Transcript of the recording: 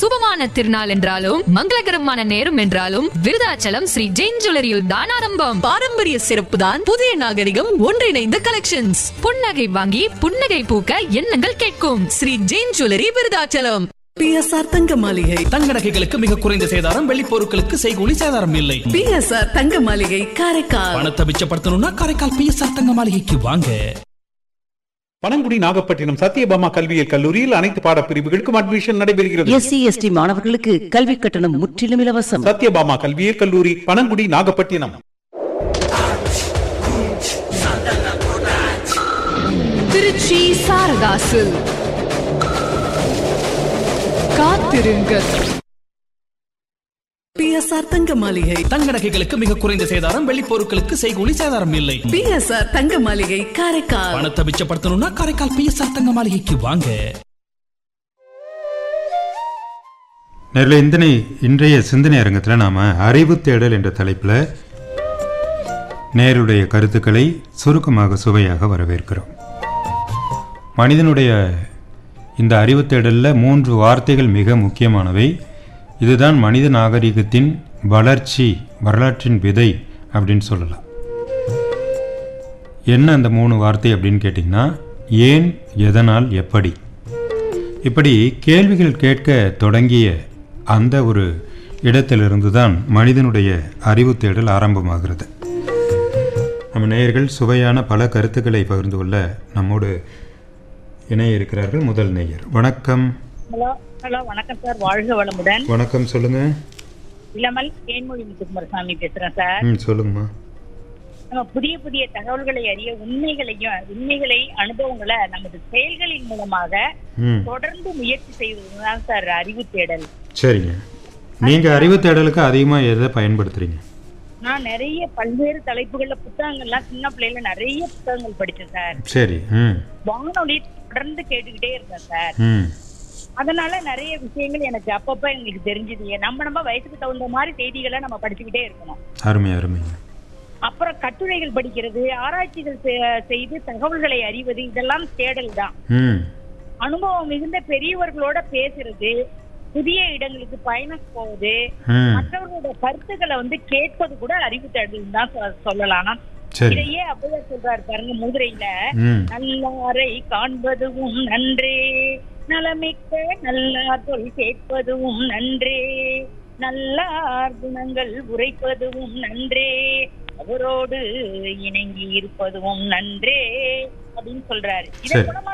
சுபமான திருநாள் என்றாலும் மங்களகரமான நேரம் என்றாலும் விருதாச்சலம் ஸ்ரீ ஜெயின் ஜுவல்லரியில் தான் ஆரம்பம் பாரம்பரிய சிறப்பு தான் புதிய நாகரிகம் ஒன்றிணைந்த கலெக்ஷன்ஸ் புன்னகை வாங்கி புன்னகை பூக்க எண்ணங்கள் கேட்கும் ஸ்ரீ ஜெயின் ஜுவல்லரி விருதாச்சலம் பிஎஸ்ஆர் தங்க மாளிகை தங்க நகைகளுக்கு மிக குறைந்த சேதாரம் வெள்ளி பொருட்களுக்கு செய்கூலி சேதாரம் இல்லை பிஎஸ்ஆர் தங்க மாளிகை காரைக்கால் பணத்தை மிச்சப்படுத்தணும்னா காரைக்கால் பிஎஸ்ஆர் தங்க மாளிகைக்கு வாங்க பனங்குடி நாகப்பட்டினம் சத்யபாமா கல்வியியல் கல்லூரியில் அனைத்து பாடப்பிரிவுகளுக்கும் அட்மிஷன் நடைபெறுகிறது எஸ்சி எஸ்டி மாணவர்களுக்கு கல்வி கட்டணம் முற்றிலும் இலவசம் சத்யபாமா கல்வியியல் கல்லூரி பனங்குடி நாகப்பட்டினம் திருச்சி சாரதாசு காத்திருங்கள் பிஎஸ்ஆர் தங்க மாளிகை தங்க நகைகளுக்கு மிக குறைந்த சேதாரம் வெள்ளி பொருட்களுக்கு செய்கூலி சேதாரம் இல்லை பிஎஸ்ஆர் தங்க மாளிகை காரைக்கால் பணத்தை மிச்சப்படுத்தணும்னா காரைக்கால் பிஎஸ்ஆர் தங்க மாளிகைக்கு வாங்க நேரில் இந்தனை இன்றைய சிந்தனை அரங்கத்தில் நாம் அறிவு தேடல் என்ற தலைப்பில் நேருடைய கருத்துக்களை சுருக்கமாக சுவையாக வரவேற்கிறோம் மனிதனுடைய இந்த அறிவு தேடலில் மூன்று வார்த்தைகள் மிக முக்கியமானவை இதுதான் மனித நாகரிகத்தின் வளர்ச்சி வரலாற்றின் விதை அப்படின்னு சொல்லலாம் என்ன அந்த மூணு வார்த்தை அப்படின்னு கேட்டிங்கன்னா ஏன் எதனால் எப்படி இப்படி கேள்விகள் கேட்க தொடங்கிய அந்த ஒரு இடத்திலிருந்து தான் மனிதனுடைய அறிவு தேடல் ஆரம்பமாகிறது நம்ம நேயர்கள் சுவையான பல கருத்துக்களை பகிர்ந்து கொள்ள நம்மோடு இணைய இருக்கிறார்கள் முதல் நேயர் வணக்கம் ஹலோ ஹலோ வணக்கம் சார் வாழ்க வளமுடன் வணக்கம் சொல்லுங்க இளமல் தேன்மொழி முத்துக்குமாரசாமி பேசுறேன் சார் ம் சொல்லுங்கம்மா நம்ம புதிய புதிய தகவல்களை அறிய உண்மைகளையும் உண்மைகளை அனுபவங்களை நமது செயல்களின் மூலமாக ம் தொடர்ந்து முயற்சி செய்வதுதான் சார் அறிவு தேடல் சரிங்க நீங்கள் அறிவு தேடலுக்கு அதிகமாக எதை பயன்படுத்துறீங்க நான் நிறைய பல்வேறு தலைப்புகள்ல புத்தகங்கள்லாம் சின்ன பிள்ளைல நிறைய புத்தகங்கள் படிச்சேன் சார் சரி ம் வானொலி தொடர்ந்து கேட்டுக்கிட்டே இருந்தேன் சார் ம் அதனால நிறைய விஷயங்கள் எனக்கு அப்பப்ப எங்களுக்கு தெரிஞ்சது நம்ம நம்ம வயசுக்கு தகுந்த மாதிரி செய்திகளை நம்ம படிச்சுக்கிட்டே இருக்கணும் அருமை அருமைங்க அப்புறம் கட்டுரைகள் படிக்கிறது ஆராய்ச்சிகள் செ- செய்து தகவல்களை அறிவது இதெல்லாம் தேடல் தான் ம் அனுபவம் மிகுந்த பெரியவர்களோட பேசுறது புதிய இடங்களுக்கு பயணம் போவது ம் மற்றவர்களோட கருத்துக்களை வந்து கேட்பது கூட அறிவு தேடல் தான் சொ- சொல்லலாம் சரி இதையே அப்பவே சொல்றாரு பாருங்க முதிரையில ம் நல்லாரை காண்பதும் நன்றே நலமிக்க நல்லார் சொல் கேட்பதும் நன்றே நல்லார் குணங்கள் உரைப்பதும் நன்றே அவரோடு இணங்கி இருப்பதும் நன்றே அப்படின்னு சொல்றாரு இதை சரி. மூலமா